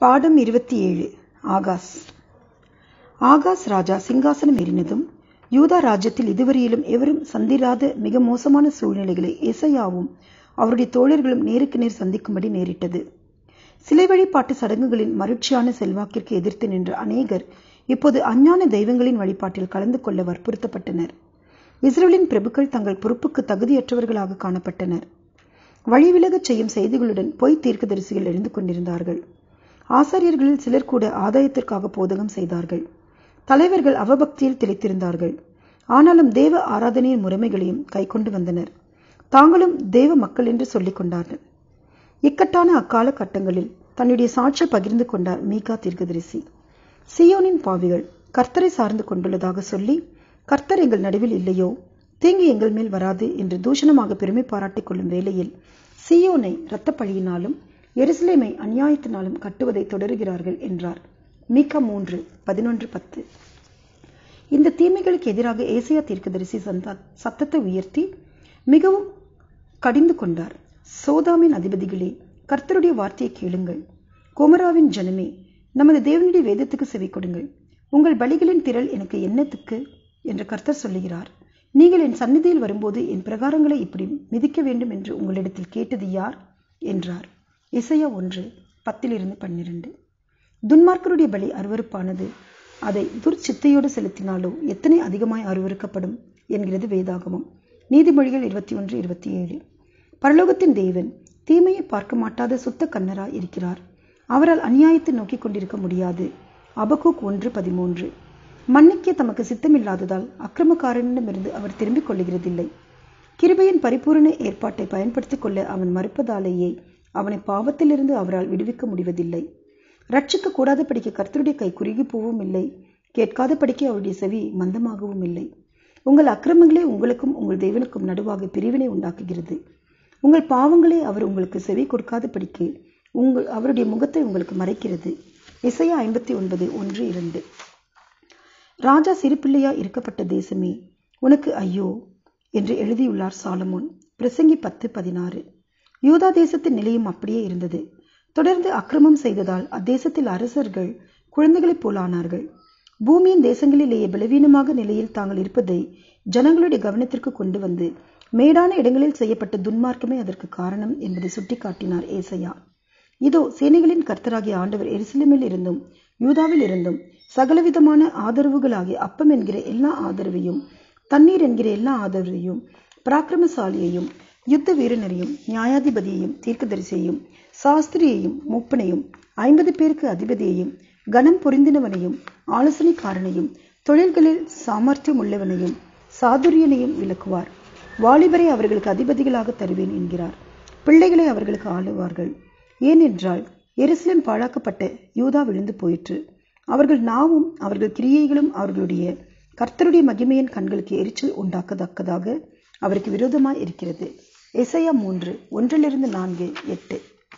பாடம் இருபத்தி ஏழு ஆகாஸ் ஆகாஸ் ராஜா சிங்காசனம் ஏறினதும் யூதா ராஜ்யத்தில் இதுவரையிலும் எவரும் சந்திராத மிக மோசமான சூழ்நிலைகளை எசையாவும் அவருடைய தோழர்களும் நேருக்கு நேர் சந்திக்கும்படி நேரிட்டது சிலை வழிபாட்டு சடங்குகளின் மருட்சியான செல்வாக்கிற்கு எதிர்த்து நின்ற அநேகர் இப்போது அஞ்ஞான தெய்வங்களின் வழிபாட்டில் கலந்து கொள்ள வற்புறுத்தப்பட்டனர் இஸ்ரேலின் பிரபுக்கள் தங்கள் பொறுப்புக்கு தகுதியற்றவர்களாக காணப்பட்டனர் வழிவிலகச் செய்யும் செய்திகளுடன் பொய் தீர்க்கதரிசிகள் எழுந்து கொண்டிருந்தார்கள் ஆசாரியர்களில் சிலர் கூட ஆதாயத்திற்காக போதகம் செய்தார்கள் தலைவர்கள் அவபக்தியில் திளைத்திருந்தார்கள் ஆனாலும் தேவ ஆராதனையின் முறைமைகளையும் கைக்கொண்டு வந்தனர் தாங்களும் தேவ மக்கள் என்று சொல்லிக் கொண்டார்கள் இக்கட்டான அக்கால கட்டங்களில் தன்னுடைய சாட்சியை பகிர்ந்து கொண்டார் மீகா தீர்க்கதரிசி சியோனின் பாவிகள் கர்த்தரை சார்ந்து கொண்டுள்ளதாக சொல்லி கர்த்தர் எங்கள் நடுவில் இல்லையோ தீங்கு எங்கள் மேல் வராது என்று தூஷணமாக பெருமை பாராட்டிக் கொள்ளும் வேளையில் சியோனை இரத்த பழியினாலும் எருசலேமை அநியாயத்தினாலும் கட்டுவதை தொடருகிறார்கள் என்றார் மீகா மூன்று பதினொன்று பத்து இந்த தீமைகளுக்கு எதிராக ஏசியா தீர்க்கதரிசி சந்தா சத்தத்தை உயர்த்தி மிகவும் கடிந்து கொண்டார் சோதாமின் அதிபதிகளே கர்த்தருடைய வார்த்தையை கேளுங்கள் குமராவின் ஜனமே நமது தேவனுடைய வேதத்துக்கு செவி கொடுங்கள் உங்கள் பலிகளின் திரள் எனக்கு என்னத்துக்கு என்று கர்த்தர் சொல்லுகிறார் நீங்கள் என் சந்நிதியில் வரும்போது என் பிரகாரங்களை இப்படி மிதிக்க வேண்டும் என்று உங்களிடத்தில் கேட்டது யார் என்றார் இசையா ஒன்று பத்திலிருந்து பன்னிரண்டு துன்மார்க்கருடைய பலி அருவறுப்பானது அதை துர்ச்சித்தையோடு செலுத்தினாலோ எத்தனை அதிகமாய் அருவறுக்கப்படும் என்கிறது வேதாகமம் நீதிமொழிகள் இருபத்தி ஒன்று இருபத்தி ஏழு பரலோகத்தின் தேவன் தீமையை பார்க்க மாட்டாத சுத்த கண்ணராய் இருக்கிறார் அவரால் அநியாயத்தை நோக்கி கொண்டிருக்க முடியாது அபகுக் ஒன்று பதிமூன்று மன்னிக்க தமக்கு சித்தமில்லாததால் அக்கிரமக்காரனிடமிருந்து அவர் திரும்பிக் கொள்ளுகிறதில்லை கிருபையின் பரிபூரண ஏற்பாட்டை பயன்படுத்திக் கொள்ள அவன் மறுப்பதாலேயே அவனை பாவத்திலிருந்து அவரால் விடுவிக்க முடிவதில்லை ரட்சிக்க கூடாத படிக்க கர்த்தருடைய கை குறுகி போவும் இல்லை கேட்காத படிக்க அவருடைய செவி மந்தமாகவும் இல்லை உங்கள் அக்கிரமங்களே உங்களுக்கும் உங்கள் தேவனுக்கும் நடுவாக பிரிவினை உண்டாக்குகிறது உங்கள் பாவங்களே அவர் உங்களுக்கு செவி கொடுக்காத படிக்க உங்கள் அவருடைய முகத்தை உங்களுக்கு மறைக்கிறது இசையா ஐம்பத்தி ஒன்பது ஒன்று இரண்டு ராஜா சிறு பிள்ளையா இருக்கப்பட்ட தேசமே உனக்கு ஐயோ என்று எழுதியுள்ளார் சாலமோன் பிரசங்கி பத்து பதினாறு யூதா தேசத்தின் நிலையும் அப்படியே இருந்தது தொடர்ந்து அக்கிரமம் செய்ததால் அத்தேசத்தில் அரசர்கள் குழந்தைகளைப் போலானார்கள் பூமியின் தேசங்களிலேயே பலவீனமாக நிலையில் தாங்கள் இருப்பதை ஜனங்களுடைய கவனத்திற்கு கொண்டு வந்து மேடான இடங்களில் செய்யப்பட்ட துன்மார்க்கமே அதற்கு காரணம் என்பதை சுட்டிக்காட்டினார் ஏசையா இதோ சேனைகளின் கர்த்தராகிய ஆண்டவர் எருசலேமில் இருந்தும் யூதாவில் இருந்தும் சகலவிதமான ஆதரவுகளாகிய அப்பம் என்கிற எல்லா ஆதரவையும் தண்ணீர் என்கிற எல்லா ஆதரவையும் பராக்கிரமசாலியையும் யுத்த வீரனரையும் நியாயாதிபதியையும் தீர்க்கதரிசியையும் சாஸ்திரியையும் மூப்பனையும் ஐம்பது பேருக்கு அதிபதியையும் கனம் பொருந்தினவனையும் ஆலோசனைக்காரனையும் தொழில்களில் சாமர்த்தியம் உள்ளவனையும் சாதுரியனையும் விளக்குவார் வாலிபரை அவர்களுக்கு அதிபதிகளாக தருவேன் என்கிறார் பிள்ளைகளை அவர்களுக்கு ஆளுவார்கள் ஏனென்றால் எருசலேம் பாழாக்கப்பட்ட யூதா விழுந்து போயிற்று அவர்கள் நாவும் அவர்கள் கிரியைகளும் அவர்களுடைய கர்த்தருடைய மகிமையின் கண்களுக்கு எரிச்சல் உண்டாக்கத்தக்கதாக அவருக்கு விரோதமாய் இருக்கிறது எசையா மூன்று ஒன்றிலிருந்து நான்கு எட்டு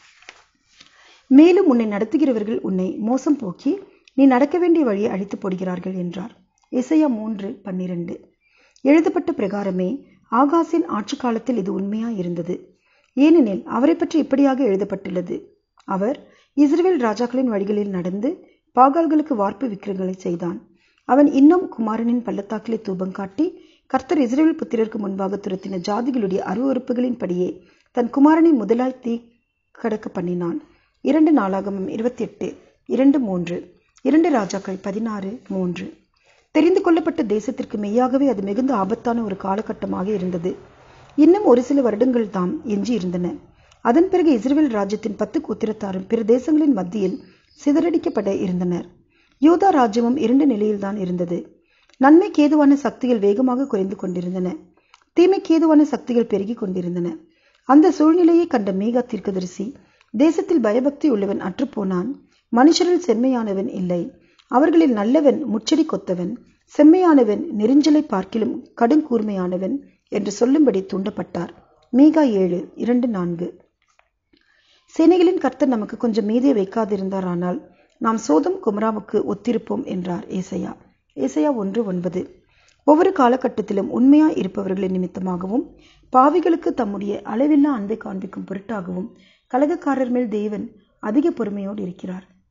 மேலும் உன்னை நடத்துகிறவர்கள் உன்னை மோசம் போக்கி நீ நடக்க வேண்டிய வழியை அழித்து போடுகிறார்கள் என்றார் இசையா மூன்று பன்னிரண்டு எழுதப்பட்ட பிரகாரமே ஆகாசின் ஆட்சி காலத்தில் இது உண்மையாய் இருந்தது ஏனெனில் அவரை பற்றி இப்படியாக எழுதப்பட்டுள்ளது அவர் இஸ்ரேல் ராஜாக்களின் வழிகளில் நடந்து பாகால்களுக்கு வார்ப்பு விக்கிரங்களை செய்தான் அவன் இன்னும் குமாரனின் பள்ளத்தாக்கிலே தூபம் காட்டி கர்த்தர் இஸ்ரேல் புத்திரருக்கு முன்பாக துரத்தின ஜாதிகளுடைய அருவறுப்புகளின் படியே தன் குமாரனை முதலாய் தீ கடக்க பண்ணினான் இரண்டு நாளாகமும் இருபத்தி எட்டு இரண்டு மூன்று இரண்டு ராஜாக்கள் பதினாறு மூன்று தெரிந்து கொள்ளப்பட்ட தேசத்திற்கு மெய்யாகவே அது மிகுந்த ஆபத்தான ஒரு காலகட்டமாக இருந்தது இன்னும் ஒரு சில வருடங்கள் தாம் எஞ்சி இருந்தன அதன் பிறகு இஸ்ரேல் ராஜ்யத்தின் பத்து கூத்திரத்தாரும் பிற தேசங்களின் மத்தியில் சிதறடிக்கப்பட இருந்தனர் யூதா ராஜ்யமும் இரண்டு நிலையில்தான் இருந்தது நன்மை கேதுவான சக்திகள் வேகமாக குறைந்து கொண்டிருந்தன தீமை கேதுவான சக்திகள் பெருகி கொண்டிருந்தன அந்த சூழ்நிலையை கண்ட மீகா தீர்க்கதரிசி தேசத்தில் பயபக்தி உள்ளவன் அற்றுப்போனான் மனுஷரில் செம்மையானவன் இல்லை அவர்களில் நல்லவன் முச்சடி கொத்தவன் செம்மையானவன் நெருஞ்சலை பார்க்கிலும் கடும் கூர்மையானவன் என்று சொல்லும்படி தூண்டப்பட்டார் மீகா ஏழு இரண்டு நான்கு சேனைகளின் கர்த்தர் நமக்கு கொஞ்சம் மீதியை வைக்காதிருந்தார் ஆனால் நாம் சோதம் குமராவுக்கு ஒத்திருப்போம் என்றார் ஏசையா ஏசையா ஒன்று ஒன்பது ஒவ்வொரு காலகட்டத்திலும் உண்மையாய் இருப்பவர்களின் நிமித்தமாகவும் பாவிகளுக்கு தம்முடைய அளவில்லா அன்பை காண்பிக்கும் பொருட்டாகவும் கலகக்காரர் மேல் தேவன் அதிக பொறுமையோடு இருக்கிறார்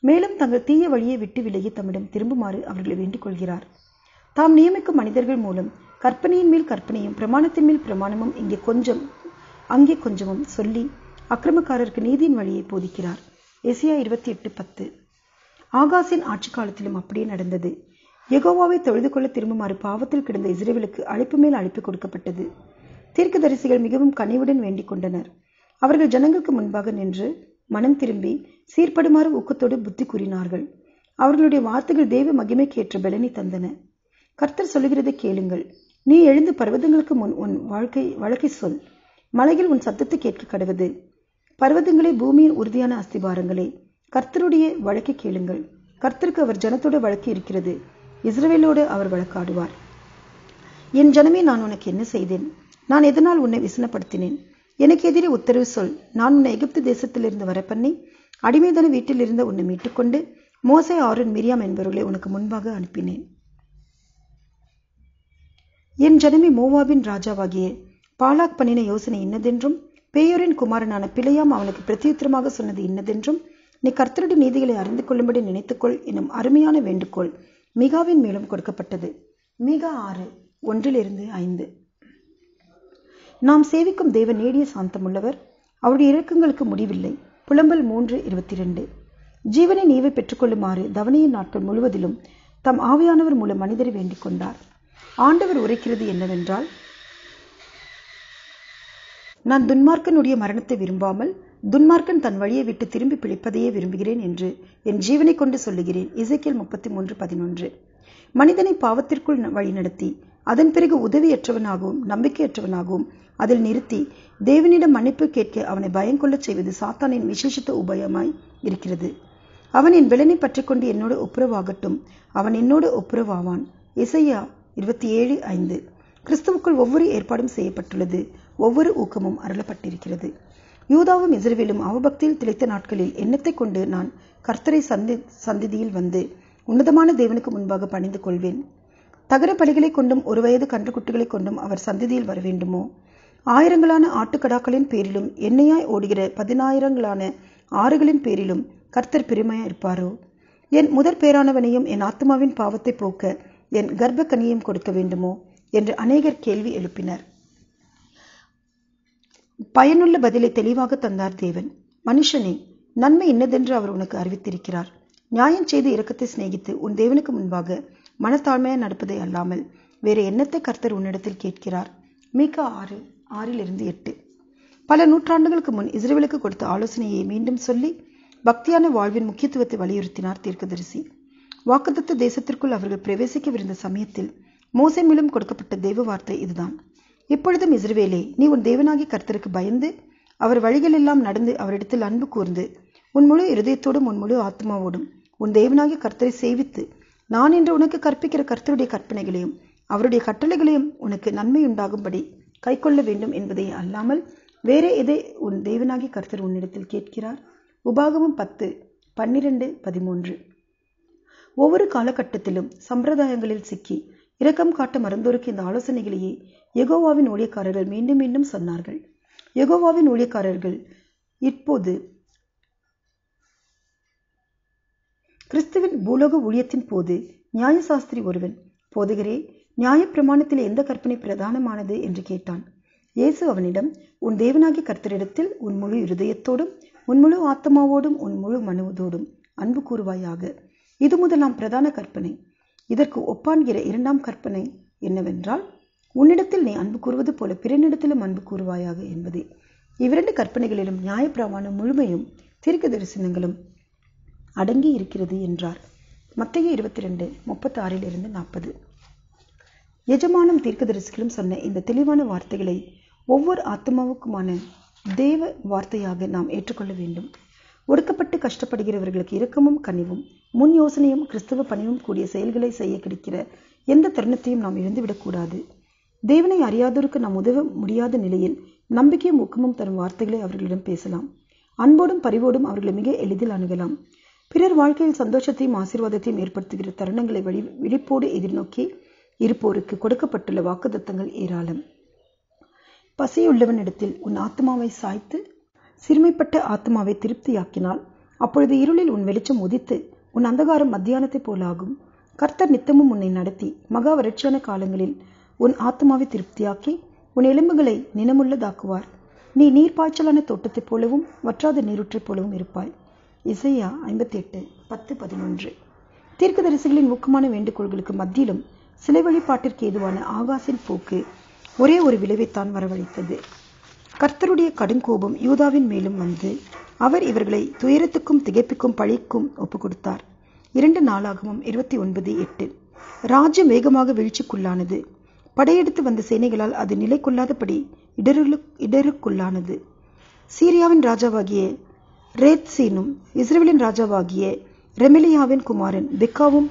மேலும் தங்கள் தீய வழியை விட்டு விலகி தம்மிடம் திரும்புமாறு அவர்களை வேண்டிக் கொள்கிறார் தாம் நியமிக்கும் மனிதர்கள் மூலம் கற்பனையின் மேல் கற்பனையும் பிரமாணத்தின் மேல் பிரமாணமும் இங்கே கொஞ்சம் அங்கே கொஞ்சமும் சொல்லி அக்கிரமக்காரருக்கு நீதியின் வழியை போதிக்கிறார் எசியா இருபத்தி எட்டு பத்து ஆகாசின் ஆட்சி காலத்திலும் அப்படியே நடந்தது யெகோவாவை தொழுது கொள்ள திரும்புமாறு பாவத்தில் கிடந்த இஸ்ரேலுக்கு அழைப்பு மேல் அழைப்பு கொடுக்கப்பட்டது தீர்க்கதரிசிகள் மிகவும் கனிவுடன் வேண்டிக் கொண்டனர் அவர்கள் ஜனங்களுக்கு முன்பாக நின்று மனம் திரும்பி சீர்படுமாறு ஊக்கத்தோடு புத்தி கூறினார்கள் அவர்களுடைய வார்த்தைகள் தேவ மகிமைக்கு ஏற்ற பலனை தந்தன கர்த்தர் சொல்லுகிறதை கேளுங்கள் நீ எழுந்து பர்வதங்களுக்கு முன் உன் வாழ்க்கை வழக்கை சொல் மலையில் உன் சத்தத்தை கேட்க கடவுது பர்வதங்களே பூமியின் உறுதியான அஸ்திபாரங்களே கர்த்தருடைய வழக்கை கேளுங்கள் கர்த்தருக்கு அவர் ஜனத்தோட வழக்கு இருக்கிறது இஸ்ரவேலோடு அவர் வழக்காடுவார் என் ஜனமே நான் உனக்கு என்ன செய்தேன் நான் எதனால் உன்னை விசனப்படுத்தினேன் எனக்கு எதிரே உத்தரவு சொல் நான் உன்னை எகிப்து தேசத்திலிருந்து வர பண்ணி அடிமைதன வீட்டில் இருந்த உன்னை மீட்டுக்கொண்டு மோசை ஆரன் மிரியாம் என்பவர்களை உனக்கு முன்பாக அனுப்பினேன் என் ஜனமே மோவாபின் ராஜாவாகிய பாலாக் பண்ணின யோசனை இன்னதென்றும் பேயோரின் குமாரனான பிழையாம் அவனுக்கு பிரத்யுத்தரமாக சொன்னது இன்னதென்றும் நீ கர்த்தருடைய நீதிகளை அறிந்து கொள்ளும்படி நினைத்துக்கொள் என்னும் அருமையான வேண்டுகோள் மிகாவின் மேலும் கொடுக்கப்பட்டது மிகா ஆறு ஒன்றிலிருந்து ஐந்து நாம் சேவிக்கும் தேவன் நேடிய சாந்தமுள்ளவர் அவருடைய இறக்கங்களுக்கு முடிவில்லை புலம்பல் மூன்று இருபத்தி ரெண்டு ஜீவனை நீவை பெற்றுக்கொள்ளுமாறு தவணையின் நாட்கள் முழுவதிலும் தம் ஆவியானவர் மூலம் மனிதரை வேண்டிக் கொண்டார் ஆண்டவர் உரைக்கிறது என்னவென்றால் நான் துன்மார்க்கனுடைய மரணத்தை விரும்பாமல் துன்மார்க்கன் தன் வழியை விட்டு திரும்பி பிழைப்பதையே விரும்புகிறேன் என்று என் ஜீவனை கொண்டு சொல்லுகிறேன் இசைக்கியல் முப்பத்தி மூன்று பதினொன்று மனிதனை பாவத்திற்குள் வழிநடத்தி அதன் பிறகு உதவியற்றவனாகவும் நம்பிக்கையற்றவனாகவும் அதில் நிறுத்தி தேவனிடம் மன்னிப்பு கேட்க அவனை பயங்கொள்ளச் செய்வது சாத்தானின் விசேஷித்த உபயமாய் இருக்கிறது அவன் என் விலனை பற்றி கொண்டு என்னோடு ஒப்புரவாகட்டும் அவன் என்னோடு ஒப்புரவாவான் இசையா இருபத்தி ஏழு ஐந்து கிறிஸ்துவுக்குள் ஒவ்வொரு ஏற்பாடும் செய்யப்பட்டுள்ளது ஒவ்வொரு ஊக்கமும் அருளப்பட்டிருக்கிறது யூதாவும் இஸ்ரேலும் அவபக்தியில் திளைத்த நாட்களில் எண்ணத்தை கொண்டு நான் கர்த்தரை சந்தி சந்திதியில் வந்து உன்னதமான தேவனுக்கு முன்பாக பணிந்து கொள்வேன் தகர பலிகளை கொண்டும் ஒரு வயது கன்றுக்குட்டிகளை கொண்டும் அவர் சந்ததியில் வர வேண்டுமோ ஆயிரங்களான ஆட்டுக்கடாக்களின் பேரிலும் எண்ணெயாய் ஓடுகிற பதினாயிரங்களான ஆறுகளின் பேரிலும் கர்த்தர் பெருமையா இருப்பாரோ என் முதற் பேரானவனையும் என் ஆத்மாவின் பாவத்தை போக்க என் கர்ப்ப கனியையும் கொடுக்க வேண்டுமோ என்று அநேகர் கேள்வி எழுப்பினர் பயனுள்ள பதிலை தெளிவாக தந்தார் தேவன் மனுஷனே நன்மை இன்னதென்று அவர் உனக்கு அறிவித்திருக்கிறார் நியாயம் செய்து இரக்கத்தை சிநேகித்து உன் தேவனுக்கு முன்பாக மனத்தாழ்மையாக நடப்பதை அல்லாமல் வேறு எண்ணத்தை கர்த்தர் உன்னிடத்தில் கேட்கிறார் மீகா ஆறு ஆறிலிருந்து எட்டு பல நூற்றாண்டுகளுக்கு முன் இஸ்ரேலுக்கு கொடுத்த ஆலோசனையை மீண்டும் சொல்லி பக்தியான வாழ்வின் முக்கியத்துவத்தை வலியுறுத்தினார் தீர்க்கதரிசி வாக்குத்தத்த தேசத்திற்குள் அவர்கள் பிரவேசிக்கவிருந்த சமயத்தில் மோசை மூலம் கொடுக்கப்பட்ட தேவ வார்த்தை இதுதான் இப்பொழுதும் இஸ்ரவேலே நீ உன் தேவனாகி கர்த்தருக்கு பயந்து அவர் வழிகளெல்லாம் நடந்து அவரிடத்தில் அன்பு கூர்ந்து உன் முழு இருதயத்தோடும் உன் முழு ஆத்மாவோடும் உன் தேவனாகிய கர்த்தரை சேவித்து நான் இன்று உனக்கு கற்பிக்கிற கர்த்தருடைய கற்பனைகளையும் அவருடைய கட்டளைகளையும் உனக்கு நன்மை உண்டாகும்படி கைக்கொள்ள வேண்டும் என்பதை அல்லாமல் வேற எதை உன் தேவனாகி கர்த்தர் உன்னிடத்தில் கேட்கிறார் உபாகமும் பத்து பன்னிரண்டு பதிமூன்று ஒவ்வொரு காலகட்டத்திலும் சம்பிரதாயங்களில் சிக்கி இரக்கம் காட்ட மறந்தோருக்கு இந்த ஆலோசனைகளையே யெகோவாவின் ஊழியக்காரர்கள் மீண்டும் மீண்டும் சொன்னார்கள் யெகோவாவின் ஊழியக்காரர்கள் இப்போது கிறிஸ்துவின் பூலோக ஊழியத்தின் போது நியாயசாஸ்திரி ஒருவன் போதுகிறே நியாயப்பிரமாணத்தில் எந்த கற்பனை பிரதானமானது என்று கேட்டான் இயேசு அவனிடம் உன் தேவனாகிய கர்த்தரிடத்தில் உன் முழு இருதயத்தோடும் உன் முழு ஆத்மாவோடும் உன் முழு மனதோடும் அன்பு கூறுவாயாக இது முதலாம் பிரதான கற்பனை இதற்கு ஒப்பான்கிற இரண்டாம் கற்பனை என்னவென்றால் உன்னிடத்தில் நீ அன்பு கூறுவது போல பிறனிடத்திலும் அன்பு கூறுவாயாக என்பதே இவ்விரண்டு கற்பனைகளிலும் நியாயப்பிரமாணம் முழுமையும் தீர்க்க தரிசனங்களும் அடங்கி இருக்கிறது என்றார் மத்திய இருபத்தி ரெண்டு முப்பத்தி ஆறிலிருந்து நாற்பது எஜமானும் தீர்க்கதரிசிகளும் சொன்ன இந்த தெளிவான வார்த்தைகளை ஒவ்வொரு ஆத்மாவுக்குமான தேவ வார்த்தையாக நாம் ஏற்றுக்கொள்ள வேண்டும் ஒடுக்கப்பட்டு கஷ்டப்படுகிறவர்களுக்கு இரக்கமும் கனிவும் முன் யோசனையும் கிறிஸ்தவ பணிவும் கூடிய செயல்களை செய்ய கிடைக்கிற எந்த தருணத்தையும் நாம் இழந்துவிடக்கூடாது தேவனை அறியாதோருக்கு நாம் உதவ முடியாத நிலையில் நம்பிக்கையும் ஊக்கமும் தரும் வார்த்தைகளை அவர்களிடம் பேசலாம் அன்போடும் பரிவோடும் அவர்களை மிக எளிதில் அணுகலாம் பிறர் வாழ்க்கையில் சந்தோஷத்தையும் ஆசீர்வாதத்தையும் ஏற்படுத்துகிற தருணங்களை வழி விழிப்போடு எதிர்நோக்கி இருப்போருக்கு கொடுக்கப்பட்டுள்ள வாக்குத்தத்தங்கள் ஏராளம் பசியுள்ளவனிடத்தில் உன் ஆத்மாவை சாய்த்து சிறுமைப்பட்ட ஆத்மாவை திருப்தியாக்கினால் அப்பொழுது இருளில் உன் வெளிச்சம் உதித்து உன் அந்தகாரம் மத்தியானத்தைப் போலாகும் கர்த்தர் நித்தமும் உன்னை நடத்தி மகா வறட்சியான காலங்களில் உன் ஆத்மாவை திருப்தியாக்கி உன் எலும்புகளை நினமுள்ளதாக்குவார் நீ நீர்ப்பாய்ச்சலான தோட்டத்தைப் போலவும் வற்றாத நீரூற்றைப் போலவும் இருப்பாய் இசையா ஐம்பத்தி எட்டு பத்து பதினொன்று தீர்க்கதரிசிகளின் ஊக்கமான வேண்டுகோள்களுக்கு மத்தியிலும் சிலை வழிபாட்டிற்கு ஏதுவான ஆகாசின் போக்கு ஒரே ஒரு விளைவைத்தான் வரவழைத்தது கர்த்தருடைய கடுங்கோபம் யூதாவின் மேலும் வந்து அவர் இவர்களை துயரத்துக்கும் திகைப்புக்கும் பழிக்கும் ஒப்புக் கொடுத்தார் இரண்டு நாளாகவும் இருபத்தி ஒன்பது எட்டு ராஜ்யம் வேகமாக வீழ்ச்சிக்குள்ளானது படையெடுத்து வந்த சேனைகளால் அது நிலை கொள்ளாதபடி இடரு இடருக்குள்ளானது சீரியாவின் ராஜாவாகிய ரேத்சீனும் இஸ்ரேலின் ராஜாவாகிய ரெமிலியாவின் குமாரன் பெக்காவும்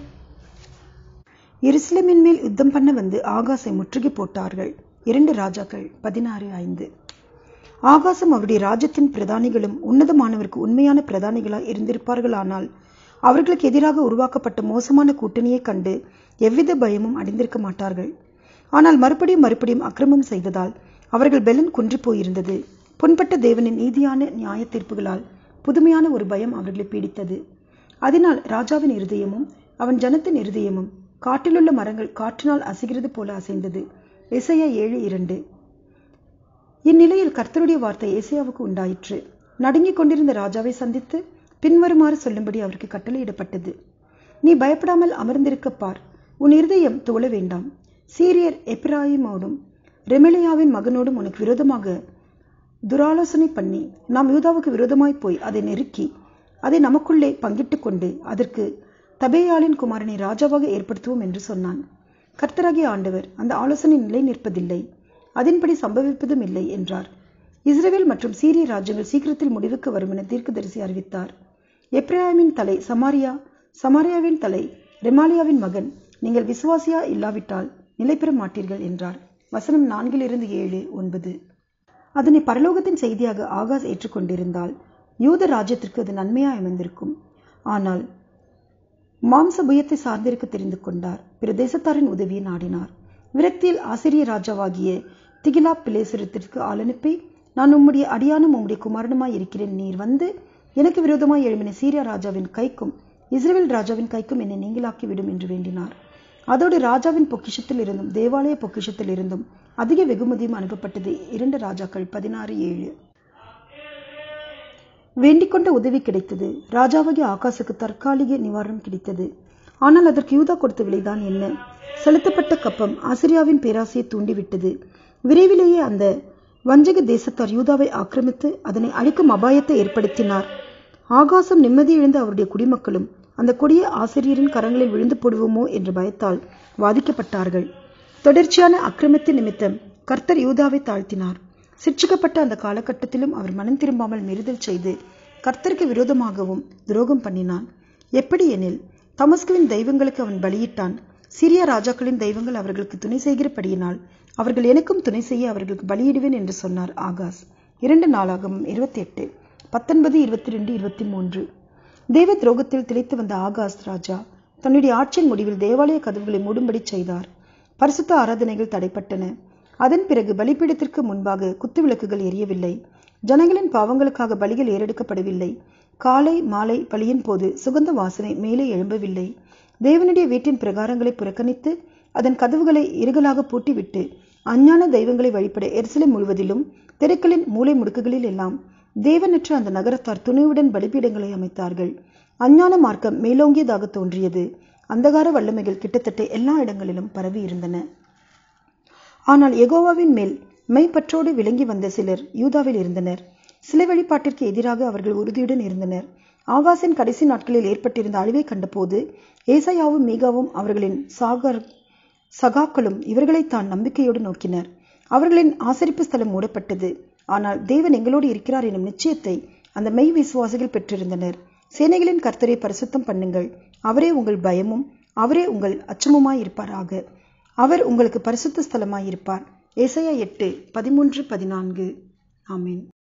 எருசலேமின் மேல் யுத்தம் பண்ண வந்து ஆகாசை முற்றுகை போட்டார்கள் இரண்டு ராஜாக்கள் பதினாறு ஐந்து ஆகாசம் அவருடைய ராஜ்யத்தின் பிரதானிகளும் உன்னதமானவருக்கு உண்மையான பிரதானிகளாய் இருந்திருப்பார்களானால் அவர்களுக்கு எதிராக உருவாக்கப்பட்ட மோசமான கூட்டணியைக் கண்டு எவ்வித பயமும் அடைந்திருக்க மாட்டார்கள் ஆனால் மறுபடியும் மறுபடியும் அக்கிரமம் செய்ததால் அவர்கள் பெலன் குன்றி போயிருந்தது புண்பட்ட தேவனின் நீதியான நியாய தீர்ப்புகளால் புதுமையான ஒரு பயம் அவர்களை பீடித்தது அதனால் ராஜாவின் இருதயமும் அவன் ஜனத்தின் இருதயமும் காட்டிலுள்ள மரங்கள் காற்றினால் அசைகிறது போல அசைந்தது இசையா ஏழு இரண்டு இந்நிலையில் கர்த்தருடைய வார்த்தை ஏசியாவுக்கு உண்டாயிற்று நடுங்கிக் கொண்டிருந்த ராஜாவை சந்தித்து பின்வருமாறு சொல்லும்படி அவருக்கு கட்டளையிடப்பட்டது நீ பயப்படாமல் அமர்ந்திருக்க பார் உன் இருதயம் துவள வேண்டாம் சீரியர் எப்ராயிமோடும் ரெமெலியாவின் மகனோடும் உனக்கு விரோதமாக துராலோசனை பண்ணி நாம் யூதாவுக்கு விரோதமாய் போய் அதை நெருக்கி அதை நமக்குள்ளே பங்கிட்டு கொண்டு அதற்கு தபேயாளின் குமாரனை ராஜாவாக ஏற்படுத்துவோம் என்று சொன்னான் கர்த்தராகிய ஆண்டவர் அந்த ஆலோசனை நிலை நிற்பதில்லை அதன்படி சம்பவிப்பதும் இல்லை என்றார் இஸ்ரேல் மற்றும் சீரிய ராஜ்யங்கள் சீக்கிரத்தில் முடிவுக்கு வரும் என தீர்க்கதரிசி அறிவித்தார் எப்ராமின் தலை சமாரியா சமாரியாவின் தலை ரெமாலியாவின் மகன் நீங்கள் விசுவாசியா இல்லாவிட்டால் நிலை பெற மாட்டீர்கள் என்றார் வசனம் நான்கிலிருந்து ஏழு ஒன்பது அதனை பரலோகத்தின் செய்தியாக ஆகாஸ் ஏற்றுக்கொண்டிருந்தால் யூத ராஜ்யத்திற்கு அது நன்மையாய் அமைந்திருக்கும் ஆனால் மாம்ச புயத்தை சார்ந்திருக்க தெரிந்து கொண்டார் பிற தேசத்தாரின் உதவியை நாடினார் விரக்தியில் ஆசிரிய ராஜாவாகிய திகிலா பிளேசுரத்திற்கு ஆள் அனுப்பி நான் உம்முடைய அடியானும் உம்முடைய குமாரனுமாய் இருக்கிறேன் நீர் வந்து எனக்கு விரோதமாய் எழுமின சீரியா ராஜாவின் கைக்கும் இஸ்ரேல் ராஜாவின் கைக்கும் என்னை நீங்களாக்கி விடும் என்று வேண்டினார் அதோடு ராஜாவின் பொக்கிஷத்தில் இருந்தும் தேவாலய பொக்கிஷத்தில் இருந்தும் அதிக வெகுமதியும் அனுப்பப்பட்டது இரண்டு ராஜாக்கள் பதினாறு ஏழு வேண்டிக்கொண்ட உதவி கிடைத்தது ராஜாவாகிய ஆகாசுக்கு தற்காலிக நிவாரணம் கிடைத்தது ஆனால் அதற்கு யூதா கொடுத்த விலைதான் என்ன செலுத்தப்பட்ட கப்பம் ஆசிரியாவின் பேராசையை தூண்டிவிட்டது விரைவிலேயே அந்த வஞ்சக தேசத்தார் யூதாவை ஆக்கிரமித்து அதனை அழிக்கும் அபாயத்தை ஏற்படுத்தினார் ஆகாசம் நிம்மதி இழந்த அவருடைய குடிமக்களும் அந்த கொடிய ஆசிரியரின் கரங்களில் விழுந்து போடுவோமோ என்ற பயத்தால் வாதிக்கப்பட்டார்கள் தொடர்ச்சியான அக்கிரமத்தின் நிமித்தம் கர்த்தர் யூதாவை தாழ்த்தினார் சிட்சிக்கப்பட்ட அந்த காலகட்டத்திலும் அவர் மனம் திரும்பாமல் மீறுதல் செய்து கர்த்தருக்கு விரோதமாகவும் துரோகம் பண்ணினான் எப்படி எனில் தமஸ்குவின் தெய்வங்களுக்கு அவன் பலியிட்டான் சிறிய ராஜாக்களின் தெய்வங்கள் அவர்களுக்கு துணை செய்கிறபடியினால் அவர்கள் எனக்கும் துணை செய்ய அவர்களுக்கு பலியிடுவேன் என்று சொன்னார் ஆகாஸ் இரண்டு நாளாகவும் இருபத்தி எட்டு பத்தொன்பது இருபத்தி ரெண்டு இருபத்தி மூன்று தெய்வ துரோகத்தில் திளைத்து வந்த ஆகாஸ் ராஜா தன்னுடைய ஆட்சியின் முடிவில் தேவாலய கதவுகளை மூடும்படி செய்தார் பரிசுத்த ஆராதனைகள் தடைப்பட்டன அதன் பிறகு பலிபீடத்திற்கு முன்பாக குத்துவிளக்குகள் எரியவில்லை ஜனங்களின் பாவங்களுக்காக பலிகள் ஏறெடுக்கப்படவில்லை காலை மாலை பலியின் போது சுகந்த வாசனை மேலே எழும்பவில்லை தேவனுடைய வீட்டின் பிரகாரங்களை புறக்கணித்து அதன் கதவுகளை இருகலாக பூட்டிவிட்டு அஞ்ஞான தெய்வங்களை வழிபட எரிசலம் முழுவதிலும் தெருக்களின் மூலை முடுக்குகளில் எல்லாம் தேவனற்ற அந்த நகரத்தார் துணிவுடன் பலிபீடங்களை அமைத்தார்கள் அஞ்ஞான மார்க்கம் மேலோங்கியதாக தோன்றியது அந்தகார வல்லமைகள் கிட்டத்தட்ட எல்லா இடங்களிலும் பரவி இருந்தன ஆனால் எகோவாவின் மேல் மெய்ப்பற்றோடு விளங்கி வந்த சிலர் யூதாவில் இருந்தனர் சிலை வழிபாட்டிற்கு எதிராக அவர்கள் உறுதியுடன் இருந்தனர் ஆகாசின் கடைசி நாட்களில் ஏற்பட்டிருந்த அழிவை கண்டபோது ஏசையாவும் மீகாவும் அவர்களின் சாகர் சகாக்களும் இவர்களை தான் நம்பிக்கையோடு நோக்கினர் அவர்களின் ஆசரிப்பு ஸ்தலம் மூடப்பட்டது ஆனால் தேவன் எங்களோடு இருக்கிறார் எனும் நிச்சயத்தை அந்த மெய் விசுவாசிகள் பெற்றிருந்தனர் சேனைகளின் கர்த்தரை பரிசுத்தம் பண்ணுங்கள் அவரே உங்கள் பயமும் அவரே உங்கள் அச்சமுமாய் இருப்பாராக அவர் உங்களுக்கு பரிசுத்த ஸ்தலமாய் இருப்பார் ஏசையா எட்டு பதிமூன்று பதினான்கு ஆமீன்